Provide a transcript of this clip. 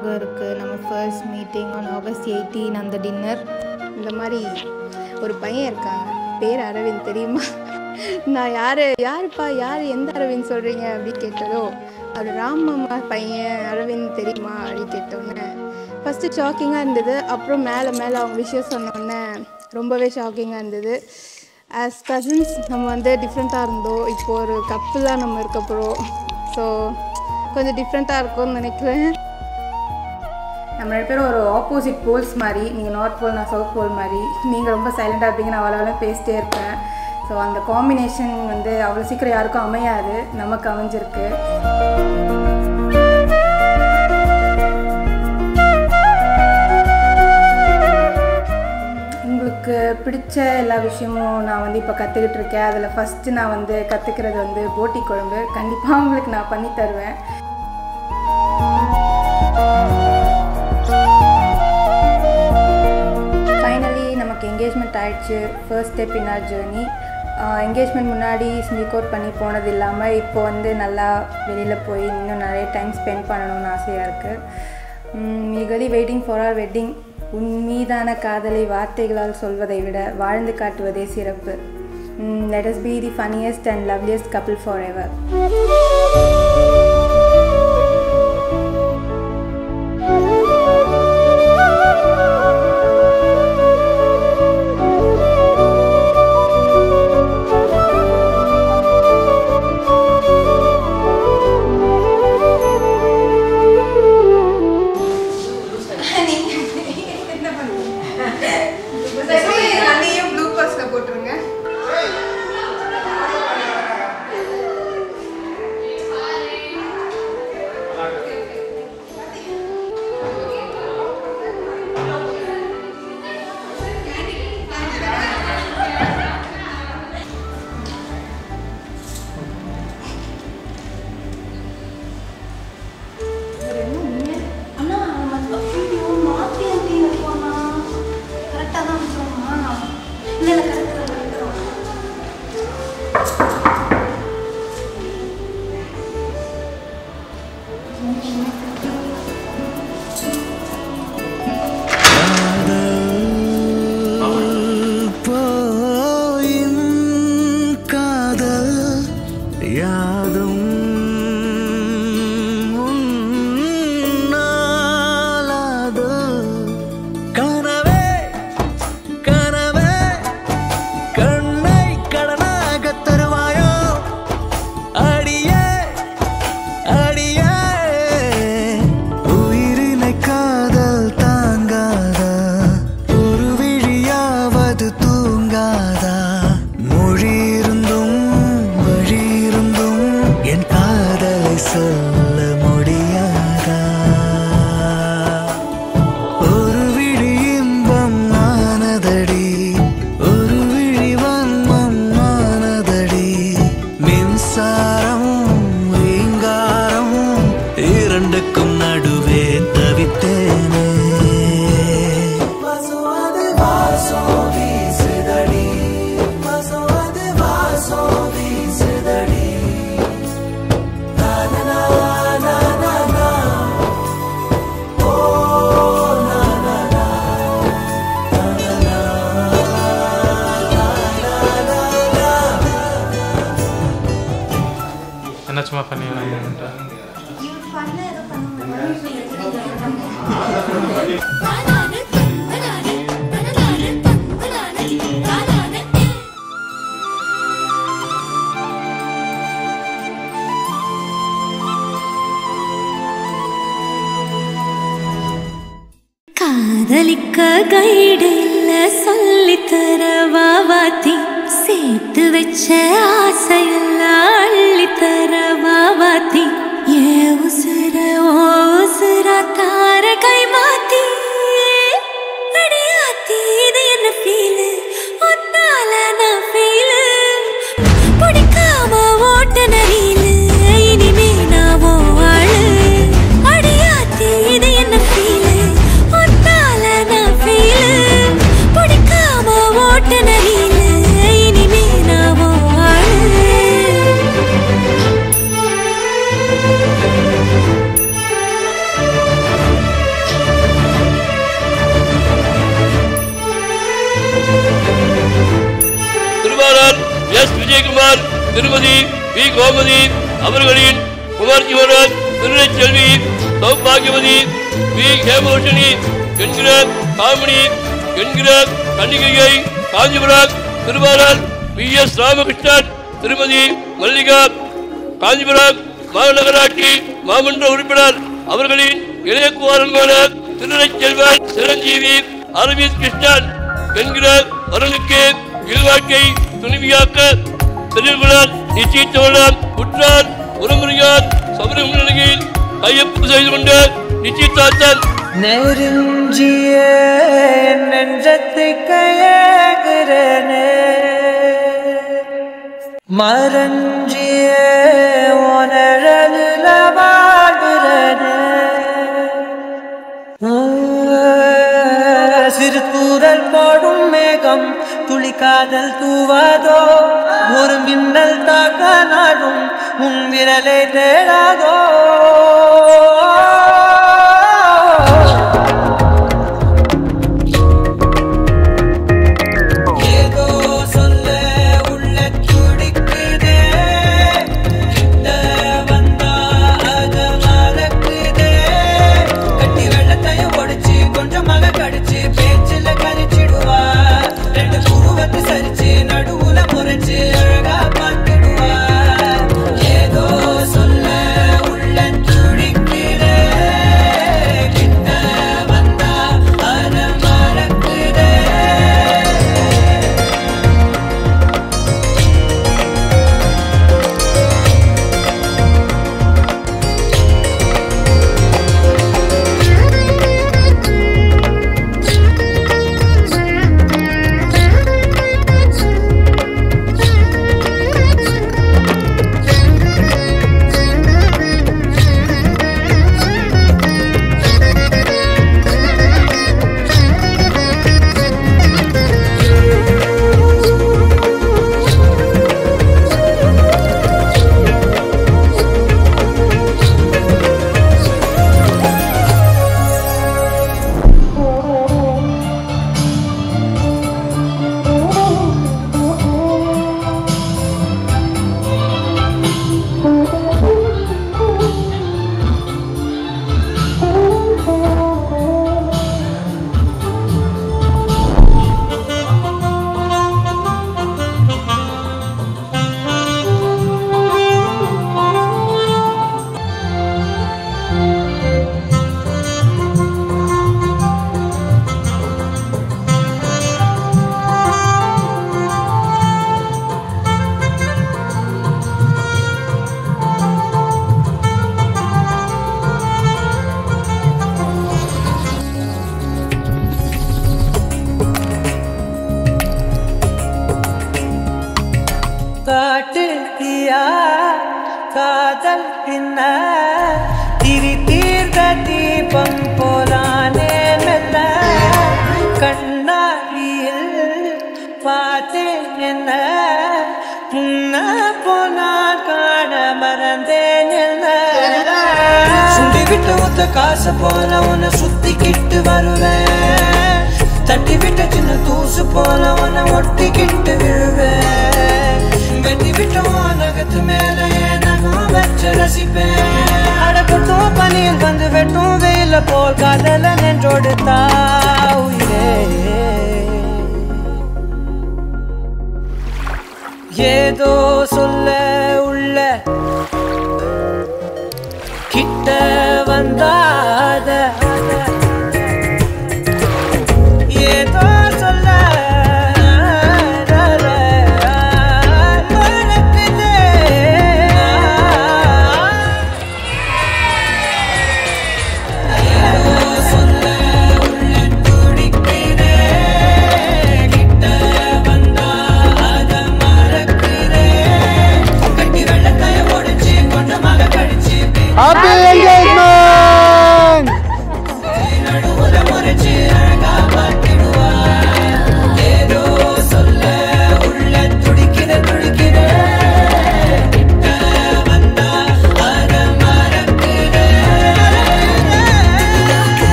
ஞாபகம் இருக்குது நம்ம first meeting on August eighteen அந்த டின்னர் இந்த மாதிரி ஒரு பையன் இருக்காங்க பேர் அரவிந்த் தெரியுமா நான் யார் யாருப்பா யார் எந்த அரவிந்த் சொல்கிறீங்க அப்படின்னு கேட்டதோ அவர் ராமம்மா பையன் அரவிந்த் தெரியுமா அப்படின்னு கேட்டோன்னே ஃபஸ்ட்டு ஷாக்கிங்காக இருந்தது அப்புறம் மேலே மேலே அவங்க விஷயம் சொன்னோன்னே ரொம்பவே ஷாக்கிங்காக இருந்தது ஆஸ் கசின்ஸ் நம்ம வந்து டிஃப்ரெண்ட்டாக இருந்தோம் இப்போ ஒரு கப்புலாக நம்ம இருக்க போகிறோம் ஸோ கொஞ்சம் டிஃப்ரெண்ட்டாக இருக்கும்னு நினைக்கிறேன் நம்ம ரெண்டு பேரும் ஒரு ஆப்போசிட் போல்ஸ் மாதிரி நீங்கள் நார்த் போல் நான் சவுத் போல் மாதிரி நீங்கள் ரொம்ப சைலண்டாக இருப்பீங்க நான் அவ்வளோ பேசிட்டே இருப்பேன் ஸோ அந்த காம்பினேஷன் வந்து அவ்வளோ சீக்கிரம் யாருக்கும் அமையாது நமக்கு அமைஞ்சிருக்கு உங்களுக்கு பிடிச்ச எல்லா விஷயமும் நான் வந்து இப்போ கற்றுக்கிட்டு இருக்கேன் அதில் ஃபஸ்ட்டு நான் வந்து கற்றுக்கிறது வந்து போட்டி குழம்பு கண்டிப்பாக உங்களுக்கு நான் பண்ணி தருவேன் ஃபைனலி நமக்கு என்கேஜ்மெண்ட் ஆயிடுச்சு first step in our journey engagement முன்னாடி ஸ்னீக் அவுட் பண்ணி போனது இல்லாமல் இப்போ வந்து நல்லா வெளியில் போய் இன்னும் நிறைய டைம் ஸ்பெண்ட் பண்ணணும்னு ஆசையாக இருக்குது மிகலி வெயிட்டிங் ஃபார் ஆர் வெட்டிங் உன் மீதான காதலை வார்த்தைகளால் சொல்வதை விட வாழ்ந்து காட்டுவதே சிறப்பு let us be the funniest and loveliest couple forever அதையும் ப்ளூ பர்ஸில் போட்டுருங்க அண்ணா நம்ம ஐயோ மாற்றி அப்படின்னு இருக்கோண்ணா கரெக்டாக தான் வந்துடுமா இல்லை இல்லை கரெக்டாக தான் வந்துடும் போயின் காதல் யாதும் உன்னாலாது. கனவே கனவே கண்ணை கடனாகத் தருவாயோ அடியே அடியே உயிரினை காதல் தாங்காதா ஒரு விழியாவது தூங்காதா மொழி இருந்தும் வழி இருந்தும் என் காதலை சொல்ல முடியாதா ஒரு விழி இன்பம் ஆனதடி ஒரு விழி வன்மம் ஆனதடி மின்சாரம் ரீங்காரம் இரண்டுக்கும் நடுவே தவித்தேனே வாசோது வாசோ வீசுதடி வாசோது வாசோ வீசுதடி நா, நா, நா, நா, நா, நா. ஓ, நா, நா, நா. நா, நா, நா. நா, நா, நா, நா. என்ன சும்மா பண்ணிடலாம் மூமெண்ட்டை இவர் பண்ண ஏதோ பண்ணுவாங்க காதலிக்க கைடு இல்ல சொல்லித்தர வாவாத்தி சேர்த்து வச்ச ஆசையெல்லாம் அள்ளித்தர வாவாத்தி ஏ உசுர ஓ உசுரா தார கை மாத்தி அடியாத்தி இது என்ன ஃபீலு ஒத்தால நான் ஃபீலு பிடிக்காம ஓட்ட நரியிலு இனிமே நான் ஓ ஆளு அடியாத்தி இது என்ன ஃபீலு ஒத்தால நான் ஃபீலு பிடிக்காம ஓட்ட நரியிலு இனிமே நான் ஓ ஆளு திருவாளர் எஸ் விஜயகுமார் திருமதி வி கோமதி அவர்களின் குமார் சிவராஜ் திருநெல்வேலி சௌபாகியவதி வி ஹேமோஷினி என்கிற காமினி என்கிற கன்னிகையை காஞ்சிபுரம் திருவாளர் வி எஸ் ராமகிருஷ்ணன் திருமதி மல்லிகா காஞ்சிபுரம் மாநகராட்சி மாமன்ற உறுப்பினர் அவர்களின் இளைய குமாரன்மான திருநெல்வேல் சிரஞ்சீவி அரவிந்த் கிருஷ்ணன் என்கிற வரனுக்கு இல்வாழ்க்கை துணிவியாக்க பெரியவர்களால் நிச்சயித்தவர்களால் உற்றார் உறமுறையார் சபரிமலையில் கையொப்பு செய்து கொண்ட நிச்சயித்தாத்தன் நெருஞ்சிய நெஞ்சத்தை கையாகிறனே மரஞ்சிய உணரல வாழ்கிறனே சிறு தூரல் போடும் மேகம் துளி காதல் தூவாதோ ஒரு மின்னல் தாக்க நாடும் உன் விரலை தேடாதோ ஏதோ சொல்ல உள்ள துடிக்குதே கிட்ட வந்தா அத மறக்குதே கட்டி வெள்ளத்தையும் ஒடிச்சு கொஞ்சமாக கடிச்சு பேச்சுல கரிச்சிடுவா ரெண்டு புருவத்தை சரிச்சு நடுவுல முறைச்சு அழகா பார்த்துடுவா ஏதோ சொல்ல உள்ள துடிக்குதே கிட்ட வந்தா அத மறக்குதே காட்டு தீயா காதல் பின்ன திரி தீர்த்த தீபம் போலானே மெல்ல கண்ணாடியில் பார்த்தேன் என்ன முன்ன போனா காண மறந்தேன் என்ன சுண்டி விட்டு ஒத்த காசு போல உன்னை சுத்திக்கிட்டு வருவேன் தட்டி விட்ட சின்ன தூசு போல உன்னை ஒட்டிக்கிட்டு விழுவேன் வெட்டி விட்ட நகத்து மேல என் நகம் வச்சு ரசிப்பேன் அடப்பட்டும் பனியில் வந்து வெட்டும் வெயில போல் காதல நின்றோடு தாவுயிரே ஏதோ சொல்ல உள்ள